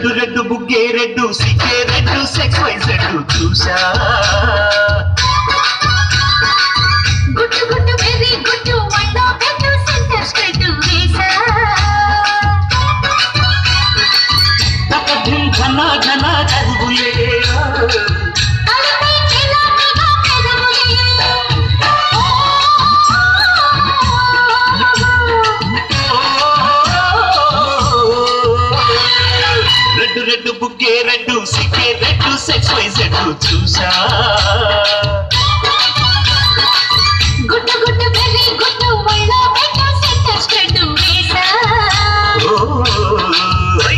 Red red బుగ్గే red సిగ్గే red సెక్స్ వైజ్ రెడ్డు చూసా గుట్టు గుట్టు వెరీ గుట్టు వండో పెట్టు సెంటర్ స్ట్రైట్ వేసా తకధిం ఘన ఘన చదువులే తలపై చిలాపిగా పెదవులే రెడ్డు రెడ్డు బుగ్గే రెడ్డు సిగ్గే రెడ్డు సెక్స్ వైజ్ రెడ్డు చూసా గుట్టు గుట్టు వెరీ గుట్టు వండో పెట్టు సెంటర్ స్ట్రైట్ వేసా ఓ ఐ.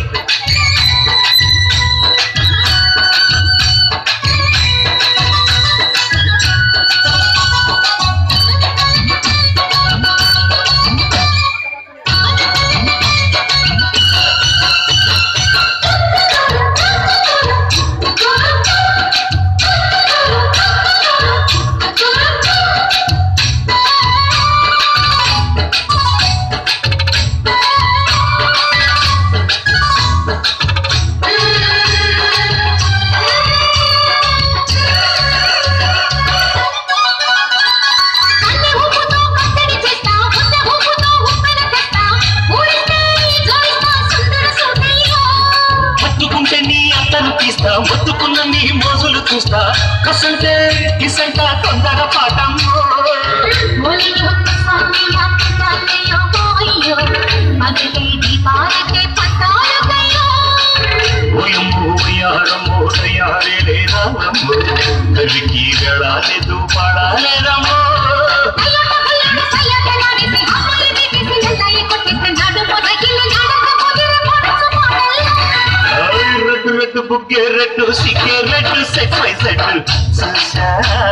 కన్నె ఊపుతో కట్టడి చేస్తా ముద్ద ఊపుతో ఉప్పెన తెస్తా ఊరిస్తే జోడిస్తా సుందర సోదయ్యా పట్టుకుంటే నీ అత్తను తీస్తా మొత్తుకున్న నీ మోజులు చూస్తా కసంటే కిసంట తొందర పాఠం ఒలియో స్వామియా కన్నయ్యో పోయ్యో మగలే దీపాలకే పట్టాలకయ్యో ఓయమ్మో ఓయారమ్మో తయారే లేదామమ్మో కలికి వెళ్ళాలేదు పాడాలేదమ్మో అయ్యట అయ్యట సయ్యట నాడిసి అమ్మలి దిగిసి నెల్లయ్య కొట్టిస్తే నడుము తగిలి నడక ముదిర పొడుచు పాడల్లా ఐ రెడ్డు రెడ్డు బుగ్గే రెడ్డు సిగ్గే రెడ్డు సెక్స్ వై సెడ్డు చూసా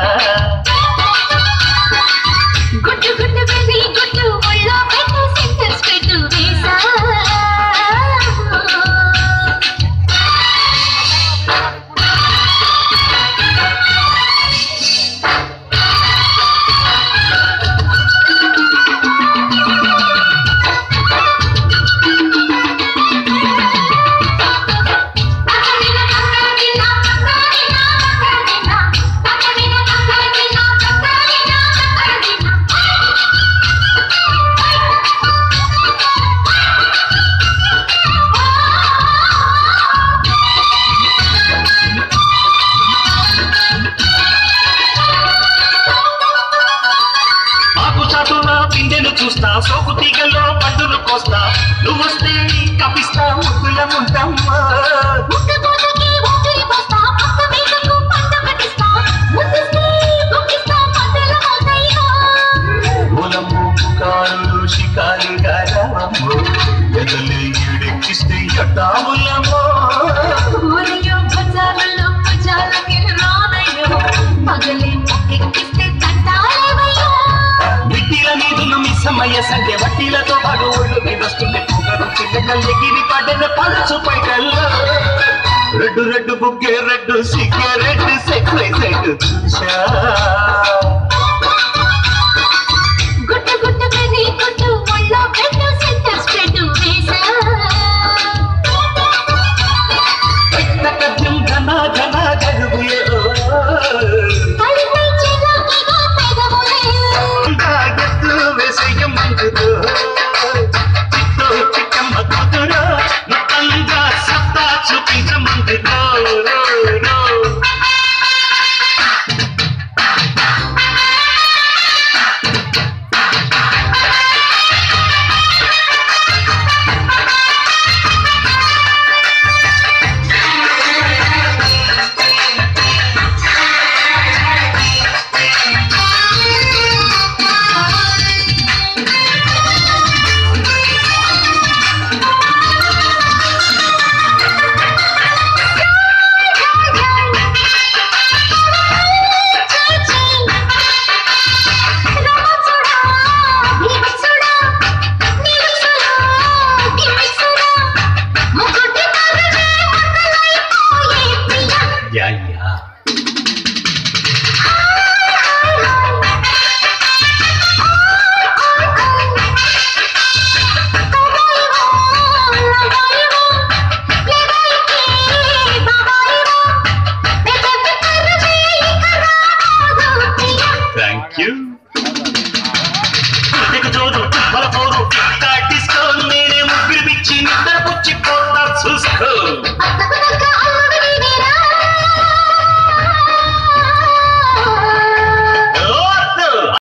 గుట్టు గుట్టు వెళ్ళి గుట్టు ఒళ్ళో పెట్టు సెంటర్ స్ట్రైట్ వేసా అక్కడిన అక్కడిన అక్కడిన అక్కడిన అక్కడిన అక్కడిన అక్కడిన అక్కడిన ఆకు చాటున పిందెను చూస్తా సోకు తీగలో పట్టును కోస్తా నువ్వొస్తే కపిస్తా ముద్దుల ముంటమ్మా ముక్కకోతకి ఊపిరి పోస్తా పక్క మీదకు పంట కట్టిస్తా ముద్దిస్తే గుక్కిస్తా పద్దెల మోతయ్యా మూలము పుకారులు షికారు గారమ్మో ఎదలు ఈడెక్కిస్తే ఎట్టాములమ్మో ఊరయ్యో బజారులో భుజాలకి రానయ్యో పగలే మొక్కెక్కిస్తే తంటాలేవయ్యో మిట్టిల మీదున్న మిస్సమ్మయ్య సంఖ్య వట్టిలతో పాటు ఒళ్ళు మీద వస్తుంది పొగరు చిల్లకల్ ఎగిరి పడిన పలుచు పైకల్లో రెడ్డు రెడ్డు బుగ్గే రెడ్డు సిగ్గే రెడ్డు సెక్స్ సెట్ చూసా